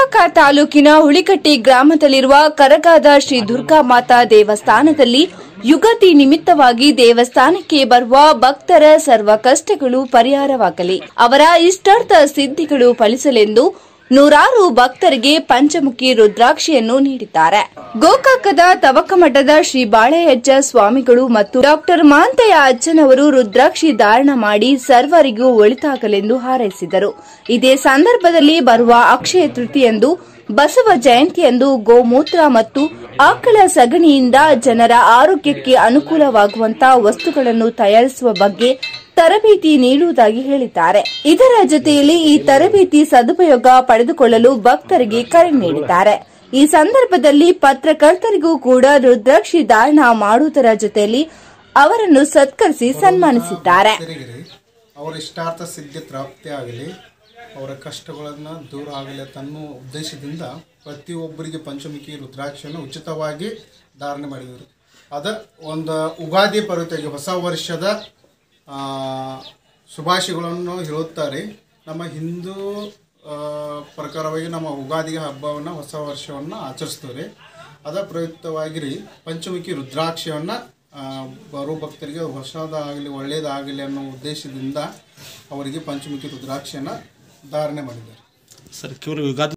ಗೋಕಾಕ ತಾಲೂಕಿನ ಹುಳಿಕಟ್ಟಿ ಗ್ರಾಮದಲ್ಲಿರುವ ಕರಗಾದ ಶ್ರೀ ದುರ್ಗಾ ಮಾತಾ ದೇವಸ್ಥಾನದಲ್ಲಿ ಯುಗತಿ ನಿಮಿತ್ತವಾಗಿ ದೇವಸ್ಥಾನಕ್ಕೆ ಬರುವ ಭಕ್ತರ ಸರ್ವ ಕಷ್ಟಗಳು ಪರಿಹಾರವಾಗಲಿ ಅವರ ಇಷ್ಟಾರ್ಥ ಸಿದ್ಧಿಗಳು ಫಲಿಸಲೆಂದು ನೂರಾರು ಭಕ್ತರಿಗೆ ಪಂಚಮುಖಿ ರುದ್ರಾಕ್ಷಿಯನ್ನು ನೀಡಿದ್ದಾರೆ ಗೋಕಾಕದ ತವಕಮಠದ ಶ್ರೀ ಬಾಳೆಯಜ್ಜ ಸ್ವಾಮಿಗಳು ಮತ್ತು ಡಾಕ್ಟರ್ ಮಾಂತಯ್ಯ ಅಜ್ಜನವರು ರುದ್ರಾಕ್ಷಿ ಧಾರಣ ಮಾಡಿ ಸರ್ವರಿಗೂ ಒಳಿತಾಗಲೆಂದು ಹಾರೈಸಿದರು ಇದೇ ಸಂದರ್ಭದಲ್ಲಿ ಬರುವ ಅಕ್ಷಯ ತೃತೀಯಂದು ಬಸವ ಜಯಂತಿಯಂದು ಗೋಮೂತ್ರ ಮತ್ತು ಆಕಳ ಸಗಣಿಯಿಂದ ಜನರ ಆರೋಗ್ಯಕ್ಕೆ ಅನುಕೂಲವಾಗುವಂತಹ ವಸ್ತುಗಳನ್ನು ತಯಾರಿಸುವ ಬಗ್ಗೆ ತರಬೇತಿ ನೀಡುವುದಾಗಿ ಹೇಳಿದ್ದಾರೆ ಇದರ ಜೊತೆಯಲ್ಲಿ ಈ ತರಬೇತಿ ಸದುಪಯೋಗ ಪಡೆದುಕೊಳ್ಳಲು ಭಕ್ತರಿಗೆ ಕರೆ ನೀಡಿದ್ದಾರೆ ಈ ಸಂದರ್ಭದಲ್ಲಿ ಪತ್ರಕರ್ತರಿಗೂ ಕೂಡ ರುದ್ರಾಕ್ಷಿ ಧಾರಣ ಮಾಡುವುದರ ಜೊತೆಯಲ್ಲಿ ಅವರನ್ನು ಸತ್ಕರಿಸಿ ಸನ್ಮಾನಿಸಿದ್ದಾರೆ ತಿರುಗಿರಿ ಅವರ ಇಷ್ಟಾರ್ಥ ಸಿದ್ಧಿ ಪ್ರಾಪ್ತಿಯಾಗಲಿ ಅವರ ಕಷ್ಟಗಳನ್ನು ದೂರ ಆಗಲಿ ಅಂತ ಅನ್ನೋ ಉದ್ದೇಶದಿಂದ ಪ್ರತಿಯೊಬ್ಬರಿಗೆ ಪಂಚಮುಖಿ ರುದ್ರಾಕ್ಷಿಯನ್ನು ಉಚಿತವಾಗಿ ಧಾರಣೆ ಮಾಡಿದರು ಅದ ಒಂದು ಉಗಾದಿ ಪರ್ವತಿಗೆ ಹೊಸ ವರ್ಷದ ಆ, ಶುಭಾಶಯಗಳನ್ನು ಹೇಳುತ್ತಾರೆ ನಮ್ಮ ಹಿಂದೂ ಆ, ಪ್ರಕಾರವಾಗಿ ನಮ್ಮ ಉಗಾದಿ ಹಬ್ಬವನ್ನು ಹೊಸ ವರ್ಷವನ್ನು ಆಚರಿಸ್ತೇವೆ ಅದ ಪ್ರಯುಕ್ತವಾಗಿರಿ ಪಂಚಮುಖಿ ರುದ್ರಾಕ್ಷಿಯನ್ನು ಬರೋ ಭಕ್ತರಿಗೆ ಹೊಸದಾಗಲಿ ಒಳ್ಳೆಯದಾಗಲಿ ಅನ್ನೋ ಉದ್ದೇಶದಿಂದ ಅವರಿಗೆ ಪಂಚಮುಖಿ ರುದ್ರಾಕ್ಷಿಯನ್ನು ಧಾರಣೆ ಮಾಡಿದ್ದಾರೆ ಸರ್ ಕೇವಲ ಯುಗಾದಿ